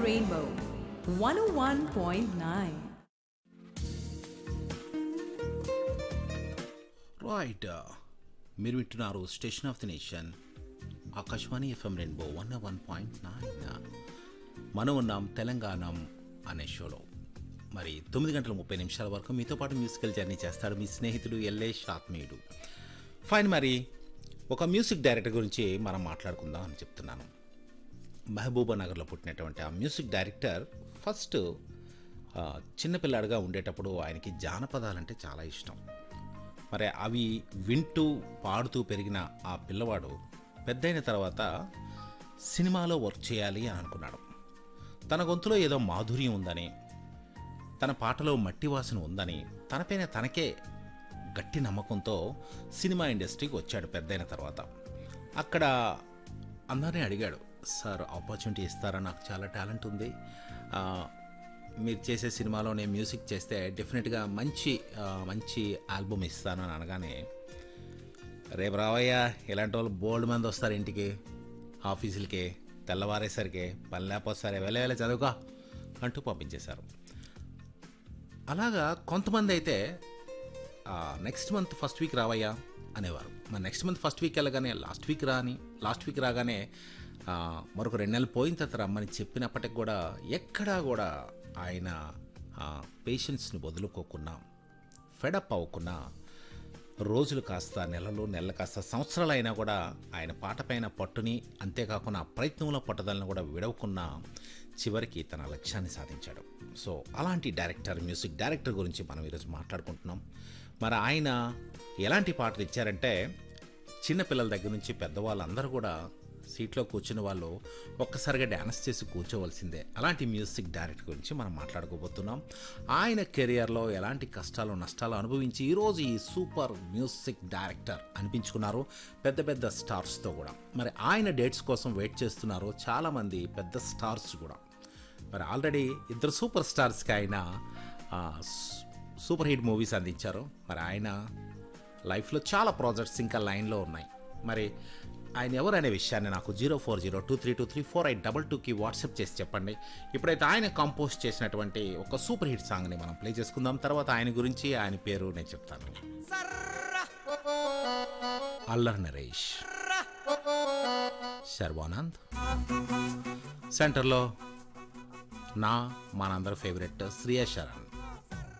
Rainbow 101.9. Right మీరు వింటున్నారు station of the nation Akashvani FM rainbow one one point nine మనం ఉన్నాం తెలంగాణ అనే షోలో మరి తొమ్మిది గంటల ముప్పై నిమిషాల వరకు మీతో పాటు మ్యూజికల్ జర్నీ చేస్తాడు మీ స్నేహితుడు ఎల్లేష్ ఆత్మీయుడు ఫైన్ మరి ఒక మ్యూజిక్ డైరెక్టర్ గురించి మనం మాట్లాడుకుందాం అని చెప్తున్నాను మహబూబా నగర్లో పుట్టినటువంటి ఆ మ్యూజిక్ డైరెక్టర్ ఫస్ట్ ఆ, చిన్నపిల్లాడిగా ఉండేటప్పుడు ఆయనకి జానపదాలంటే చాలా ఇష్టం మరి అవి వింటూ పాడుతూ పెరిగిన ఆ పిల్లవాడు పెద్దయిన తర్వాత సినిమాలో వర్క్ చేయాలి అని అనుకున్నాడు తన గొంతులో ఏదో మాధుర్యం ఉందని తన పాటలో మట్టి వాసన ఉందని తనపైన తనకే గట్టి నమ్మకంతో సినిమా ఇండస్ట్రీకి వచ్చాడు పెద్దయిన తర్వాత అక్కడ అందరినీ అడిగాడు సార్ ఆపర్చునిటీ ఇస్తారా నాకు చాలా టాలెంట్ ఉంది ఆ, మీరు చేసే సినిమాలో నేను మ్యూజిక్ చేస్తే డెఫినెట్గా మంచి ఆ, మంచి ఆల్బమ్ ఇస్తాను అని అనగానే రేపు రావయ్యా ఇలాంటి వాళ్ళు బోల్డ్ మంది వస్తారు ఇంటికి ఆఫీసులకి తెల్లవారేసరికి పని లేకపోతే సరే వెళ్ళే వెళ్ళే చదువుకో అంటూ పంపించేశారు అలాగా కొంతమంది అయితే నెక్స్ట్ మంత్ ఫస్ట్ వీక్ రావయ్యా అనేవారు మరి నెక్స్ట్ మంత్ ఫస్ట్ వీక్ వెళ్ళగానే లాస్ట్ వీక్ రాని లాస్ట్ వీక్ రాగానే ఆ, మరొక రెండు నెలలు పోయిన తర్వాత రమ్మని చెప్పినప్పటికి కూడా ఎక్కడా కూడా ఆయన పేషెన్స్ని వదులుకోకుండా ఫెడప్ అవ్వకుండా రోజులు కాస్త నెలలు నెలలు కాస్త సంవత్సరాలు అయినా కూడా ఆయన పాట పైన పట్టుని అంతేకాకుండా ఆ ప్రయత్నంలో పట్టుదలను కూడా విడవకున్నా చివరికి తన లక్ష్యాన్ని సాధించాడు సో అలాంటి డైరెక్టర్ మ్యూజిక్ డైరెక్టర్ గురించి మనం ఈరోజు మాట్లాడుకుంటున్నాం మరి ఆయన ఎలాంటి పాటలు ఇచ్చారంటే చిన్నపిల్లల దగ్గర నుంచి పెద్దవాళ్ళందరూ కూడా సీట్లో కూర్చున్న వాళ్ళు ఒక్కసారిగా డ్యాన్స్ చేసి కూర్చోవలసిందే అలాంటి మ్యూజిక్ డైరెక్టర్ గురించి మనం మాట్లాడుకోబోతున్నాం ఆయన కెరియర్లో ఎలాంటి కష్టాలు నష్టాలు అనుభవించి ఈరోజు ఈ సూపర్ మ్యూజిక్ డైరెక్టర్ అనిపించుకున్నారు పెద్ద పెద్ద స్టార్స్తో కూడా మరి ఆయన డేట్స్ కోసం వెయిట్ చేస్తున్నారు చాలామంది పెద్ద స్టార్స్ కూడా మరి ఆల్రెడీ ఇద్దరు సూపర్ స్టార్స్కి ఆయన ఆ, స్- సూపర్ హిట్ మూవీస్ అందించారు మరి ఆయన లైఫ్లో చాలా ప్రాజెక్ట్స్ ఇంకా లైన్లో ఉన్నాయి మరి ఆయన ఎవరు అనే విషయాన్ని నాకు zero four zero two three two three four eight double టూకి వాట్సాప్ చేసి చెప్పండి ఇప్పుడైతే ఆయన కంపోజ్ చేసినటువంటి ఒక సూపర్ హిట్ సాంగ్ని మనం ప్లే చేసుకుందాం తర్వాత ఆయన గురించి ఆయన పేరు నేను చెప్తాను అల్లర్ నరేష్ శర్వానంద్ సెంటర్లో నా మనందరి ఫేవరెట్ శ్రియా శరణ్